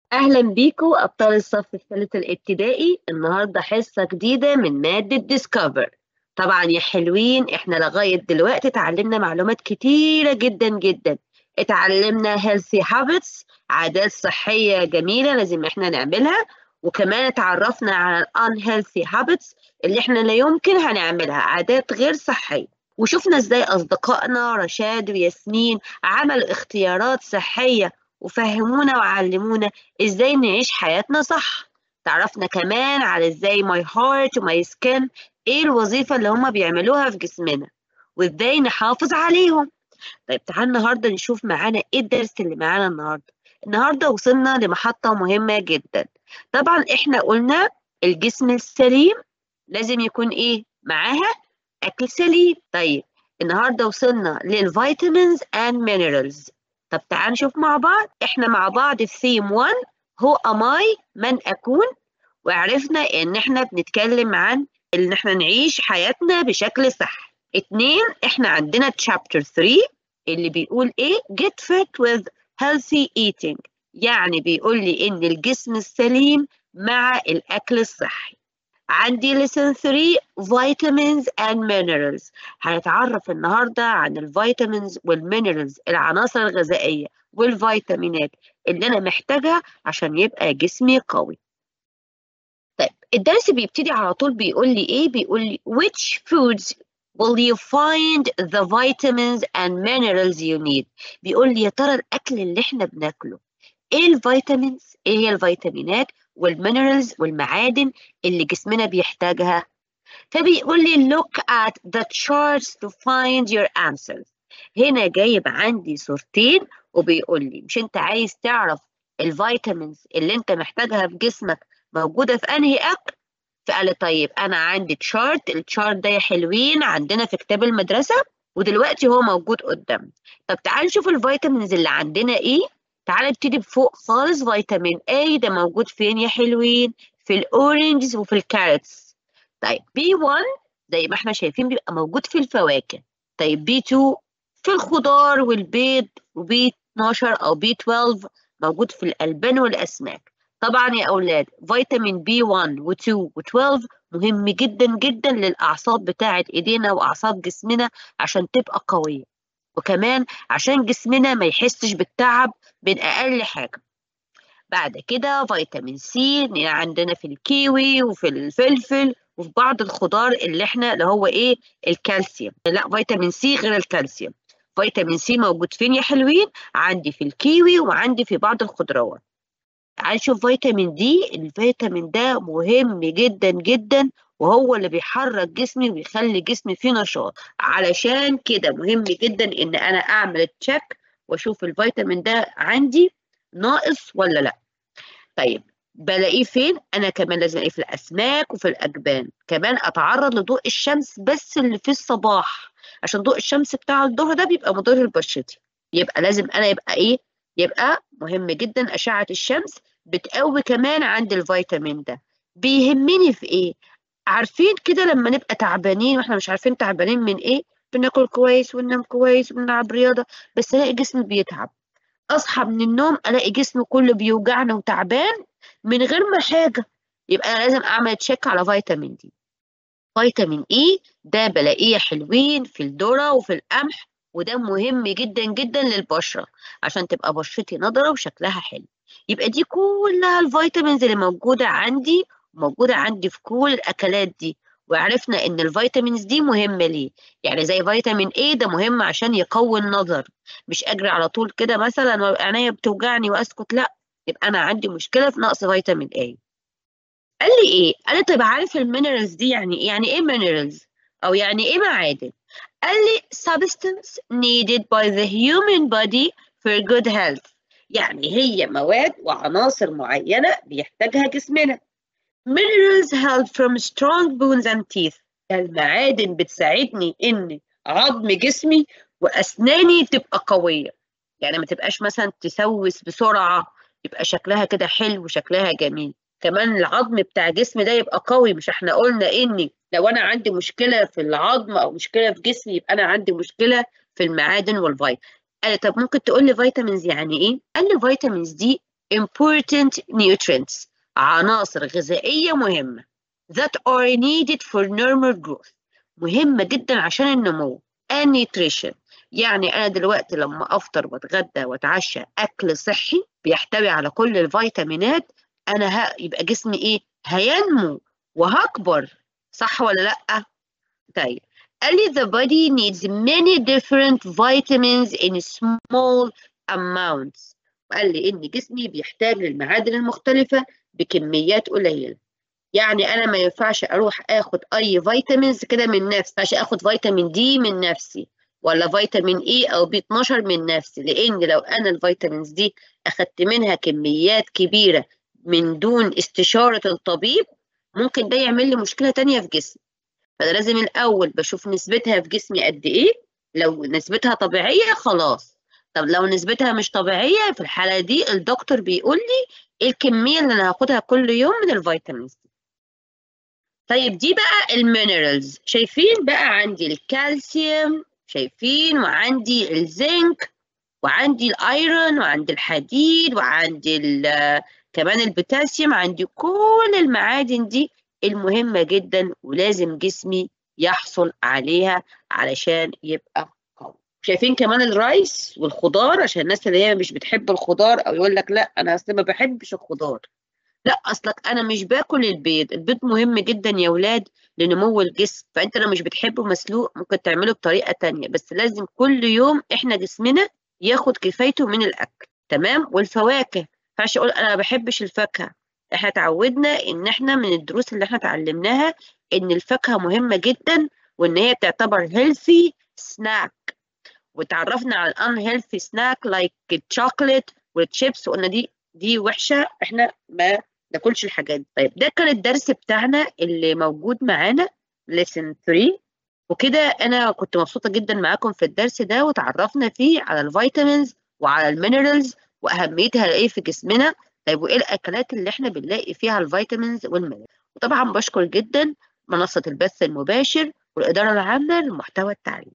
أهلا بيكم أبطال الصف الثالث الابتدائي النهاردة حصة جديدة من مادة Discover طبعا يا حلوين احنا لغاية دلوقتي اتعلمنا معلومات كتيرة جدا جدا اتعلمنا healthy habits عادات صحية جميلة لازم احنا نعملها وكمان اتعرفنا على unhealthy habits اللي احنا لا يمكن هنعملها عادات غير صحية وشفنا ازاي أصدقائنا رشاد وياسمين عملوا اختيارات صحية وفهمونا وعلمونا ازاي نعيش حياتنا صح تعرفنا كمان على ازاي my heart وماي skin ايه الوظيفة اللي هما بيعملوها في جسمنا وازاي نحافظ عليهم طيب تعال النهاردة نشوف معانا ايه الدرس اللي معانا النهاردة النهاردة وصلنا لمحطة مهمة جدا طبعا احنا قلنا الجسم السليم لازم يكون ايه معاها اكل سليم طيب النهاردة وصلنا للفيتامينز and minerals طب تعال نشوف مع بعض احنا مع بعض في ثيم 1 هو اماي من اكون وعرفنا ان احنا بنتكلم عن ان احنا نعيش حياتنا بشكل صح اتنين احنا عندنا تشابتر 3 اللي بيقول ايه get fit with healthy eating يعني بيقول لي ان الجسم السليم مع الاكل الصحي عندي lesson 3 vitamins and minerals هنتعرف النهاردة عن الفيتامينز والمينرالز العناصر الغذائية والفيتامينات اللي أنا محتاجها عشان يبقى جسمي قوي طيب الدرس بيبتدي على طول بيقول لي إيه بيقول لي which foods will you find the vitamins and minerals you need بيقول لي يا ترى الأكل اللي إحنا بناكله إيه الفيتامينز إيه هي الفيتامينات والمينرالز والمعادن اللي جسمنا بيحتاجها فبيقول لي look at the charts to find your answers هنا جايب عندي صورتين وبيقول لي مش انت عايز تعرف الفيتامينز اللي انت محتاجها في جسمك موجودة في انهي اكل فقال لي طيب انا عندي تشارت التشارت ده يا حلوين عندنا في كتاب المدرسة ودلوقتي هو موجود قدام طب تعال نشوف الفيتامينز اللي عندنا ايه تعال نبتدي بفوق خالص فيتامين A ده موجود فين يا حلوين في الاورنجز وفي الكارتس طيب B1 زي ما احنا شايفين بيبقى موجود في الفواكه طيب B2 في الخضار والبيض وB12 أو B12 موجود في الألبان والأسماك طبعا يا أولاد فيتامين B1 و2 و12 مهم جدا جدا للأعصاب بتاعة إيدينا وأعصاب جسمنا عشان تبقى قوية وكمان عشان جسمنا ما يحسش بالتعب من أقل حاجة بعد كده فيتامين سي عندنا في الكيوي وفي الفلفل وفي بعض الخضار اللي احنا اللي هو ايه الكالسيوم لا فيتامين سي غير الكالسيوم فيتامين سي موجود فين يا حلوين عندي في الكيوي وعندي في بعض الخضروات تعال نشوف فيتامين دي الفيتامين ده مهم جدا جدا وهو اللي بيحرك جسمي ويخلي جسمي فيه نشاط علشان كده مهم جدا ان انا اعمل تشيك واشوف الفيتامين ده عندي ناقص ولا لا طيب بلاقيه فين انا كمان لازم الاقيه في الاسماك وفي الاجبان كمان اتعرض لضوء الشمس بس اللي في الصباح عشان ضوء الشمس بتاع الظهر ده بيبقى مضر لبشرتي يبقى لازم انا يبقى ايه يبقى مهم جدا اشعه الشمس بتقوي كمان عند الفيتامين ده بيهمني في ايه عارفين كده لما نبقى تعبانين واحنا مش عارفين تعبانين من ايه بناكل كويس وننام كويس وبنلعب رياضه بس الاقي جسمي بيتعب اصحى من النوم الاقي جسمي كله بيوجعني وتعبان من غير ما حاجه يبقى انا لازم اعمل تشيك على فيتامين دي فيتامين اي ده بلاقيه حلوين في الذره وفي القمح وده مهم جدا جدا للبشره عشان تبقى بشرتي نضره وشكلها حلو يبقى دي كلها الفيتامينز اللي موجوده عندي موجوده عندي في كل الاكلات دي وعرفنا ان الفيتامينز دي مهمه ليه يعني زي فيتامين A ده مهم عشان يقوي النظر مش اجري على طول كده مثلا عينيا بتوجعني واسكت لا يبقى انا عندي مشكله في نقص فيتامين A قال لي ايه قال لي طيب عارف المينرالز دي يعني ايه يعني ايه مينرالز او يعني ايه معادن قال لي substance needed by the human body for good health يعني هي مواد وعناصر معينه بيحتاجها جسمنا minerals help from strong bones and teeth المعادن بتساعدني ان عظم جسمي واسناني تبقى قويه يعني ما تبقاش مثلا تسوس بسرعه يبقى شكلها كده حلو وشكلها جميل كمان العظم بتاع جسمي ده يبقى قوي مش احنا قلنا اني لو انا عندي مشكله في العظم او مشكله في جسمي يبقى انا عندي مشكله في المعادن والفيتامين قال طب ممكن تقول لي فيتامينز يعني ايه قال لي فيتامينز دي important nutrients عناصر غذائية مهمة that are needed for normal growth مهمة جدا عشان النمو and nutrition يعني أنا دلوقتي لما أفطر وأتغدى وأتعشى أكل صحي بيحتوي على كل الفيتامينات أنا ه... يبقى جسمي إيه؟ هينمو وهكبر صح ولا لأ؟ طيب قال لي the body needs many different vitamins in small amounts وقال لي إن جسمي بيحتاج للمعادن المختلفة بكميات قليلة يعني أنا ما ينفعش أروح آخد أي فيتامينز كده من نفسي ما ينفعش آخد فيتامين دي من نفسي ولا فيتامين اي او بي 12 من نفسي لان لو انا الفيتامينز دي اخدت منها كميات كبيره من دون استشاره الطبيب ممكن ده يعمل لي مشكله تانية في جسمي فده لازم الاول بشوف نسبتها في جسمي قد ايه لو نسبتها طبيعيه خلاص طب لو نسبتها مش طبيعيه في الحاله دي الدكتور بيقول لي ايه الكميه اللي انا هاخدها كل يوم من الفيتامينز دي طيب دي بقى المينرالز شايفين بقى عندي الكالسيوم شايفين وعندي الزنك وعندي الايرون وعندي الحديد وعندي كمان البوتاسيوم عندي كل المعادن دي المهمة جدا ولازم جسمي يحصل عليها علشان يبقى قوي شايفين كمان الرايس والخضار عشان الناس اللي هي مش بتحب الخضار او يقول لك لا انا اصلا ما بحبش الخضار لا اصلك انا مش باكل البيض البيض مهم جدا يا ولاد لنمو الجسم فانت لو مش بتحبه مسلوق ممكن تعمله بطريقه تانية بس لازم كل يوم احنا جسمنا ياخد كفايته من الاكل تمام والفواكه ما ينفعش اقول انا ما بحبش الفاكهه احنا اتعودنا ان اححنا من الدروس اللي احنا اتعلمناها ان الفاكهه مهمه جدا وان هي تعتبر هيلثي سناك وتعرفنا على الان هيلثي سناك لايك الشوكليت والشيبس وقلنا دي دي وحشه احنا ما ناكلش الحاجات دي طيب ده كان الدرس بتاعنا اللي موجود معانا lesson 3 وكده انا كنت مبسوطه جدا معاكم في الدرس ده وتعرفنا فيه على الفيتامينز وعلى المينرالز واهميتها ايه في جسمنا طيب وايه الاكلات اللي احنا بنلاقي فيها الفيتامينز والمينرالز وطبعا بشكر جدا منصه البث المباشر والاداره العامه للمحتوى التعليمي